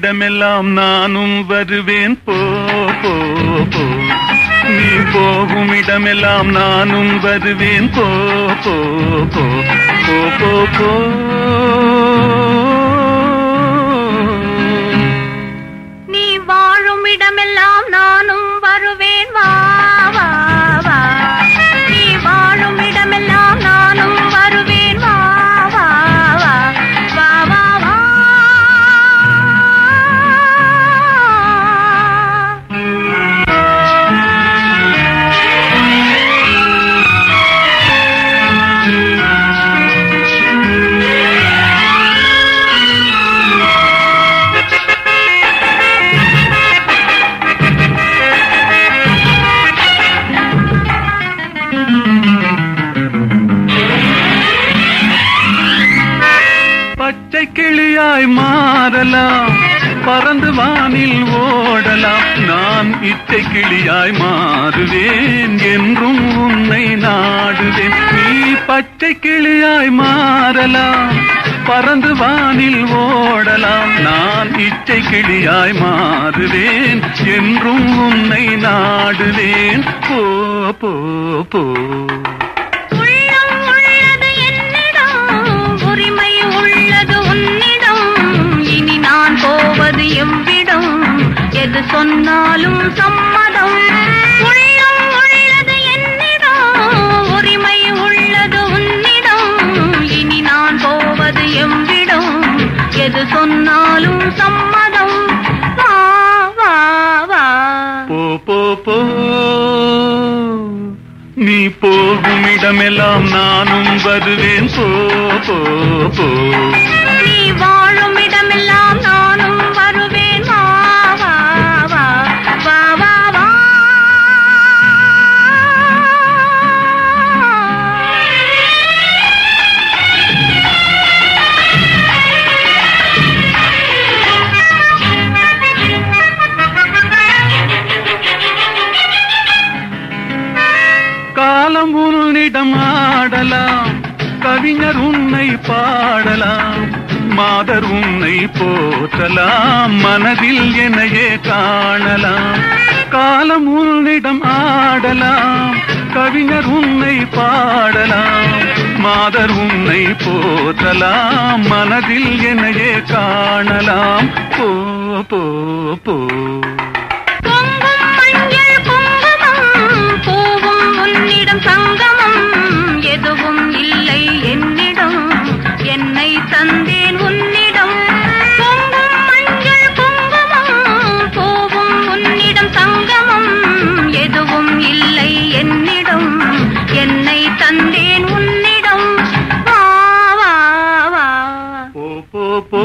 இடமெல்லாம் நானும் வருவேன் போ போ போ நீ போகும் இடமெல்லாம் நானும் வருவேன் போ போ போ போ போ போ நீ வாழும் இடமெல்லாம் நானும் வருவேன் வா வா வா நீ வாழும் இடமெல்லாம் நானும் வருவேன் வா வா வா வா வா வா பச்சை கிளியாய் மாறலாம் பறந்து வானில் ஓடலாம் நான் இச்சை கிளியாய் மாறுவேன் என்றும் உன்னை நாடுவேன் நீ பச்சை கிளியாய் மாறலாம் பறந்து வானில் ஓடலாம் நான் இச்சை கிளியாய் மாறுவேன் என்றும் உன்னை நாடுவேன் போ போ போ உள்ளம் உள்ளது என்னிடம் உரிமை உள்ளது உன்னிடம் இனி நான் போவது எவ்விடம் எது சொன்னாலும் சம்மதம் உள்ளம் உள்ளது என்னிடம் உரிமை உள்ளது உன்னிடம் இனி நான் போவது எவ்விடம் எது சொன்னாலும் சம்மதம் வா வா வா போ போ போ நீ போகும் இடமெல்லாம் நானும் வருவேன் போ போ போ நீ வாழும் இடமெல்லாம் நானும் வருவேன் வா வா வா வா வா வா காலம் உன்னிடம் ஆடலாம் கவிஞர் உன்னை பாடலாம் மாதர் உன்னை போற்றலாம் மனதில் என்னையே காணலாம் காலம் உன்னிடம் ஆடலாம் கவிஞர் உன்னை பாடலாம் மாதர் உன்னை போற்றலாம் மனதில் என்னையே காணலாம் போ போ போ பொங்கும் மஞ்சள் குங்குமம் பூவும் உன்னிடம் சங்கமம் எதுவும் இல்லை என்னிடம் என்னை தந்தேன் உன்னிடம் பொங்கும் மஞ்சள் குங்குமம் பூவும் உன்னிடம் சங்கமம் எதுவும் இல்லை என்னிடம் என்னை தந்தேன் உன்னிடம் வா வா வா போ போ போ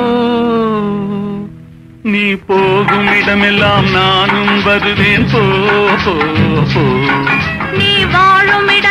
நீ போகும் இடமெல்லாம் நானும் வருவேன் போ போ போ நீ வாழும் இடம்